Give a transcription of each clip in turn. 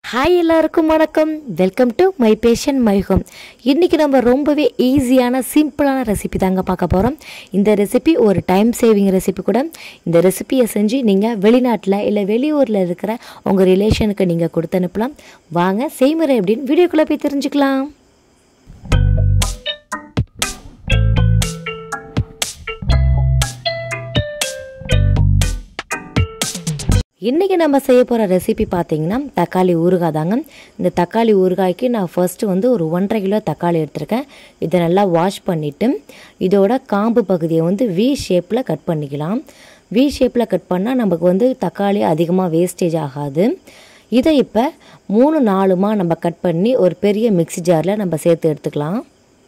hi எல்லாருக்கும் வணக்கம் welcome to my passion my home இன்றைக்கி நம்ம ரொம்பவே ஈஸியான சிம்பிளான ரெசிபி தாங்க பார்க்க போகிறோம் இந்த ரெசிபி ஒரு டைம் சேவிங் ரெசிபி கூட இந்த ரெசிபியை செஞ்சு நீங்கள் வெளிநாட்டில் இல்லை வெளியூரில் இருக்கிற உங்கள் ரிலேஷனுக்கு நீங்கள் கொடுத்து அனுப்பலாம் வாங்க செய்முறை எப்படின்னு வீடியோக்குள்ளே போய் தெரிஞ்சுக்கலாம் இன்றைக்கி நம்ம செய்ய போகிற ரெசிபி பார்த்தீங்கன்னா தக்காளி ஊறுகாய் தாங்க இந்த தக்காளி ஊறுகாய்க்கு நான் ஃபர்ஸ்ட்டு வந்து ஒரு ஒன்றரை கிலோ தக்காளி எடுத்திருக்கேன் இதை நல்லா வாஷ் பண்ணிவிட்டு இதோட காம்பு பகுதியை வந்து வி ஷேப்பில் கட் பண்ணிக்கலாம் வி ஷேப்பில் கட் பண்ணால் நமக்கு வந்து தக்காளி அதிகமாக வேஸ்டேஜ் ஆகாது இதை இப்போ மூணு நாலுமா நம்ம கட் பண்ணி ஒரு பெரிய மிக்ஸி ஜாரில் நம்ம சேர்த்து எடுத்துக்கலாம்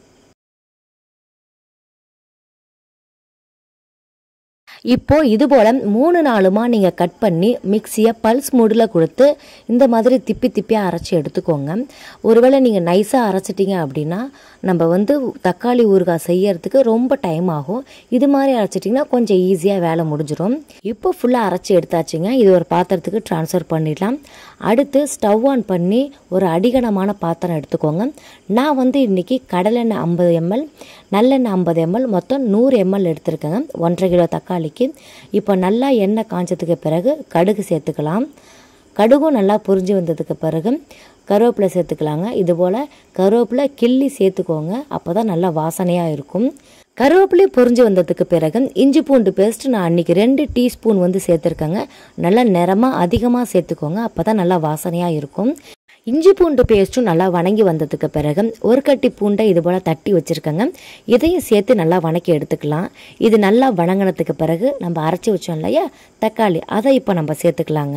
இப்போ இது போல் மூணு நாலுமா நீங்கள் கட் பண்ணி மிக்சியை பல்ஸ் மூடில் கொடுத்து இந்த மாதிரி திப்பி திப்பியாக அரைச்சி எடுத்துக்கோங்க ஒருவேளை நீங்கள் நைஸாக அரைச்சிட்டிங்க அப்படின்னா நம்ம வந்து தக்காளி ஊறுகாய் செய்யறதுக்கு ரொம்ப டைம் ஆகும் இது மாதிரி அரைச்சிட்டிங்கன்னா கொஞ்சம் ஈஸியாக வேலை முடிஞ்சிடும் இப்போ ஃபுல்லாக அரைச்சி எடுத்தாச்சுங்க இது ஒரு பாத்திரத்துக்கு ட்ரான்ஸ்ஃபர் பண்ணிடலாம் அடுத்து ஸ்டவ் ஆன் பண்ணி ஒரு அடிகனமான பாத்திரம் எடுத்துக்கோங்க நான் வந்து இன்றைக்கி கடலெண்ணெய் ஐம்பது எம்எல் நல்லெண்ணெய் ஐம்பது எம்எல் மொத்தம் நூறு எம்எல் எடுத்திருக்கேங்க ஒன்றரை கிலோ தக்காளிக்கு இப்போ நல்லா எண்ணெய் காய்ச்சதுக்கு பிறகு கடுகு சேர்த்துக்கலாம் கடுகும் நல்லா பொரிஞ்சு வந்ததுக்கு பிறகு கருவேப்பிலை சேர்த்துக்கலாங்க இதுபோல் கருவேப்பிலை கிள்ளி சேர்த்துக்கோங்க அப்போ தான் நல்லா வாசனையாக இருக்கும் கருவேப்பிலை பொரிஞ்சு வந்ததுக்கு பிறகு இஞ்சி பூண்டு பேஸ்ட் நான் அன்றைக்கி ரெண்டு டீஸ்பூன் வந்து சேர்த்துருக்கேங்க நல்லா நிறமாக அதிகமாக சேர்த்துக்கோங்க அப்போ தான் நல்லா வாசனையாக இருக்கும் இஞ்சி பூண்டு பேஸ்ட்டும் நல்லா வணங்கி வந்ததுக்கு பிறகு ஒரு கட்டி பூண்டை இது போல் தட்டி வச்சுருக்கேங்க இதையும் சேர்த்து நல்லா வணக்கி எடுத்துக்கலாம் இது நல்லா வணங்கினதுக்கு பிறகு நம்ம அரைச்சி வச்சோம் இல்லையா தக்காளி அதை இப்போ நம்ம சேர்த்துக்கலாங்க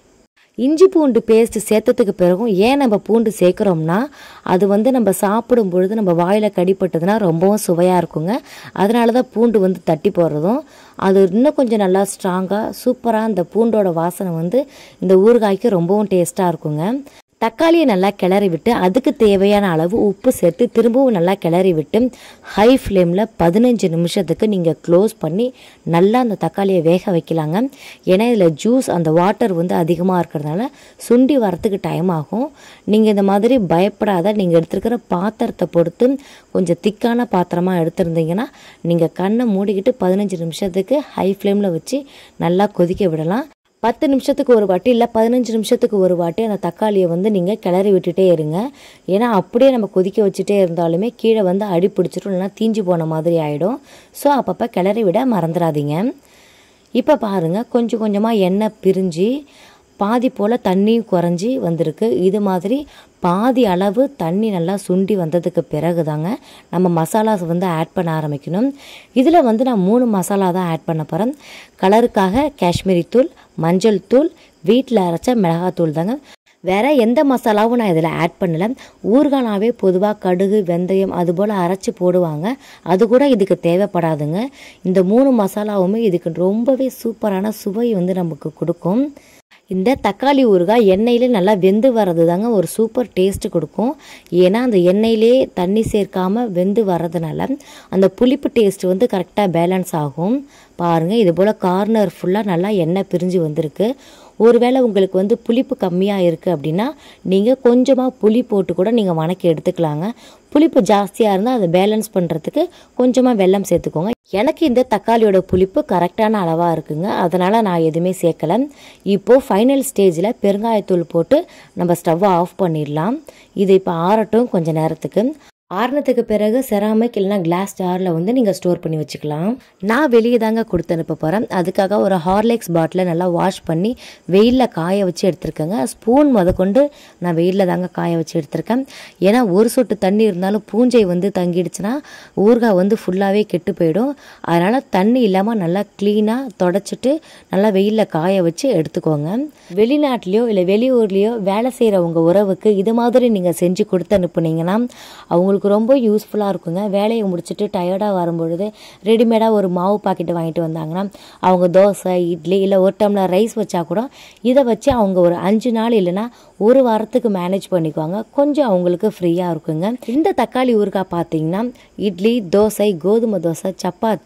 இஞ்சி பூண்டு பேஸ்ட் சேர்த்ததுக்கு பிறகும் ஏன் நம்ம பூண்டு சேர்க்குறோம்னா அது வந்து நம்ம சாப்பிடும் பொழுது நம்ம வாயில் கடிப்பட்டதுன்னா ரொம்பவும் சுவையாக இருக்குங்க அதனால தான் பூண்டு வந்து தட்டி போடுறதும் அது இன்னும் கொஞ்சம் நல்லா ஸ்ட்ராங்காக சூப்பராக அந்த பூண்டோட வாசனை வந்து இந்த ஊறுகாய்க்கு ரொம்பவும் டேஸ்ட்டாக இருக்குங்க தக்காளியை நல்லா கிளறி விட்டு அதுக்கு தேவையான அளவு உப்பு சேர்த்து திரும்பவும் நல்லா கிளறி விட்டு ஹை ஃப்ளேமில் பதினஞ்சு நிமிஷத்துக்கு நீங்கள் க்ளோஸ் பண்ணி நல்லா அந்த தக்காளியை வேக வைக்கலாங்க ஏன்னா இதில் ஜூஸ் அந்த வாட்டர் வந்து அதிகமாக இருக்கிறதுனால சுண்டி வரத்துக்கு டைம் ஆகும் நீங்கள் இந்த மாதிரி பயப்படாத நீங்கள் எடுத்துருக்கிற பாத்திரத்தை பொறுத்து கொஞ்சம் திக்கான பாத்திரமாக எடுத்திருந்தீங்கன்னா நீங்கள் கண்ணை மூடிக்கிட்டு பதினஞ்சு நிமிஷத்துக்கு ஹை ஃப்ளேமில் வச்சு நல்லா கொதிக்க விடலாம் பத்து நிமிஷத்துக்கு ஒரு வாட்டி இல்லை பதினஞ்சு நிமிஷத்துக்கு ஒரு வாட்டி அந்த தக்காளியை வந்து நீங்கள் கிளறி விட்டுட்டே இருங்க ஏன்னா அப்படியே நம்ம கொதிக்க வச்சுட்டே இருந்தாலுமே கீழே வந்து அடி பிடிச்சிரும் இல்லைனா தீஞ்சு போன மாதிரி ஆகிடும் ஸோ அப்பப்போ கிளறி விட மறந்துடாதீங்க இப்போ பாருங்கள் கொஞ்சம் கொஞ்சமாக எண்ணெய் பிரிஞ்சு பாதி போல் தண்ணியும் குறைஞ்சி வந்திருக்கு இது மாதிரி பாதி அளவு தண்ணி நல்லா சுண்டி வந்ததுக்கு பிறகு தாங்க நம்ம மசாலாஸ் வந்து ஆட் பண்ண ஆரம்பிக்கணும் இதில் வந்து நான் மூணு மசாலா தான் ஆட் பண்ண போகிறேன் கலருக்காக காஷ்மீரி தூள் மஞ்சள் தூள் வீட்டில் அரைச்ச மிளகாத்தூள் தாங்க வேறு எந்த மசாலாவும் நான் இதில் ஆட் பண்ணலை ஊறுகானாவே பொதுவாக கடுகு வெந்தயம் அதுபோல் அரைச்சி போடுவாங்க அது கூட இதுக்கு தேவைப்படாதுங்க இந்த மூணு மசாலாவுமே இதுக்கு ரொம்பவே சூப்பரான சுவை வந்து நமக்கு கொடுக்கும் இந்த தக்காளி ஊறுகாய் எண்ணெயில் நல்லா வெந்து வர்றது தாங்க ஒரு சூப்பர் டேஸ்ட்டு கொடுக்கும் ஏன்னா அந்த எண்ணெயிலே தண்ணி சேர்க்காமல் வெந்து வர்றதுனால அந்த புளிப்பு டேஸ்ட் வந்து கரெக்டாக பேலன்ஸ் ஆகும் பாருங்கள் இது போல் கார்னர் ஃபுல்லாக நல்லா எண்ணெய் பிரிஞ்சு வந்திருக்கு ஒருவேளை உங்களுக்கு வந்து புளிப்பு கம்மியாக இருக்குது அப்படின்னா நீங்கள் கொஞ்சமாக புளி போட்டு கூட நீங்கள் வணக்கி எடுத்துக்கலாங்க புளிப்பு ஜாஸ்தியாக இருந்தால் அதை பேலன்ஸ் பண்ணுறதுக்கு கொஞ்சமாக வெல்லம் சேர்த்துக்கோங்க எனக்கு இந்த தக்காளியோட புளிப்பு கரெக்டான அளவாக இருக்குங்க அதனால் நான் எதுவுமே சேர்க்கலை இப்போது ஃபைனல் ஸ்டேஜில் பெருங்காயத்தூள் போட்டு நம்ம ஸ்டவ்வை ஆஃப் பண்ணிடலாம் இது இப்போ ஆறட்டும் கொஞ்சம் நேரத்துக்கு ஆறுனதுக்கு பிறகு செராமிக் இல்லைனா கிளாஸ் ஜாரில் வந்து நீங்கள் ஸ்டோர் பண்ணி வச்சுக்கலாம் நான் வெளியே தாங்க கொடுத்து அனுப்ப போகிறேன் அதுக்காக ஒரு ஹார்லிக்ஸ் பாட்டிலை நல்லா வாஷ் பண்ணி வெயிலில் காய வச்சு எடுத்திருக்கேங்க ஸ்பூன் முத கொண்டு நான் வெயிலில் தாங்க காய வச்சு எடுத்திருக்கேன் ஏன்னா ஒரு சொட்டு தண்ணி இருந்தாலும் பூஞ்சை வந்து தங்கிடுச்சுன்னா ஊறுகாய் வந்து ஃபுல்லாகவே கெட்டு போயிடும் அதனால் தண்ணி இல்லாமல் நல்லா க்ளீனாக தொடச்சிட்டு நல்லா வெயிலில் காய வச்சு எடுத்துக்கோங்க வெளிநாட்டிலையோ இல்லை வெளியூர்லேயோ வேலை செய்கிறவங்க உறவுக்கு இது மாதிரி நீங்கள் செஞ்சு கொடுத்து அனுப்புனீங்கன்னா அவங்களுக்கு ரொம்ப யூஸ்ஃபுல்லாக இருக்குங்க வேலையை முடிச்சுட்டு டயர்டாக வரும்பொழுது ரெடிமேடாக ஒரு மாவு பாக்கெட்டு வாங்கிட்டு வந்தாங்கன்னா அவங்க தோசை இட்லி இல்லை ஒரு டம்ளர் ரைஸ் வச்சா கூட இதை வச்சு அவங்க ஒரு அஞ்சு நாள் இல்லைன்னா ஒரு வாரத்துக்கு மேனேஜ் பண்ணிக்குவாங்க கொஞ்சம் அவங்களுக்கு ஃப்ரீயாக இருக்குங்க இந்த தக்காளி ஊறுகாய் பார்த்தீங்கன்னா இட்லி தோசை கோதுமை தோசை சப்பாத்தி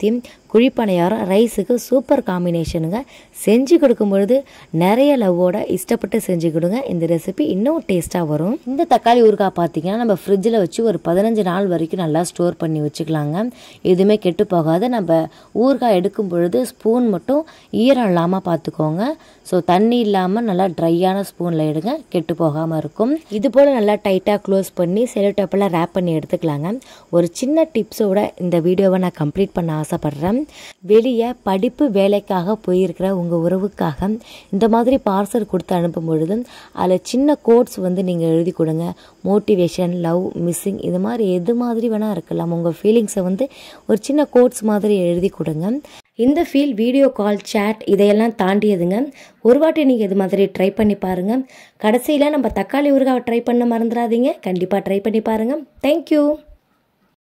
குழிப்பணியாரம் ரைஸுக்கு சூப்பர் காம்பினேஷனுங்க செஞ்சு கொடுக்கும் பொழுது நிறைய லவ்வோட இஷ்டப்பட்டு செஞ்சு கொடுங்க இந்த ரெசிபி இன்னும் டேஸ்ட்டாக வரும் இந்த தக்காளி ஊறுகாய் பார்த்தீங்கன்னா நம்ம ஃப்ரிட்ஜில் வச்சு ஒரு பதினஞ்சு நாள் வரைக்கும் நல்லா ஸ்டோர் பண்ணி வச்சுக்கலாங்க எதுவுமே கெட்டு போகாது நம்ம ஊறுகாய் எடுக்கும் பொழுது ஸ்பூன் மட்டும் ஈரம் இல்லாமல் பார்த்துக்கோங்க ஸோ தண்ணி இல்லாமல் நல்லா ட்ரையான ஸ்பூனில் எடுங்க கெட்டு போகாமல் இருக்கும் இது போல் நல்லா டைட்டாக க்ளோஸ் பண்ணி செலோ டேப்பெல்லாம் ரேப் பண்ணி எடுத்துக்கலாங்க ஒரு சின்ன டிப்ஸோட இந்த வீடியோவை நான் கம்ப்ளீட் பண்ண ஆசைப்பட்றேன் வெளியே படிப்பு வேலைக்காக போயிருக்கிற உங்கள் உறவுக்காக இந்த மாதிரி பார்சல் கொடுத்து அனுப்பும் பொழுது அதில் சின்ன கோட்ஸ் வந்து நீங்கள் எழுதி கொடுங்க மோட்டிவேஷன் லவ் மிஸ்ஸிங் இது மாதிரி எது மாதிரி வேணால் இருக்கலாம் உங்கள் ஃபீலிங்ஸை வந்து ஒரு சின்ன கோட்ஸ் மாதிரி எழுதி கொடுங்க இந்த ஃபீல் வீடியோ கால் சேட் இதையெல்லாம் தாண்டியதுங்க ஒரு வாட்டி நீங்கள் இது மாதிரி ட்ரை பண்ணி பாருங்கள் கடைசியில் நம்ம தக்காளி ஊறுகாய் ட்ரை பண்ண மறந்துடாதீங்க கண்டிப்பாக ட்ரை பண்ணி பாருங்கள் தேங்க்யூ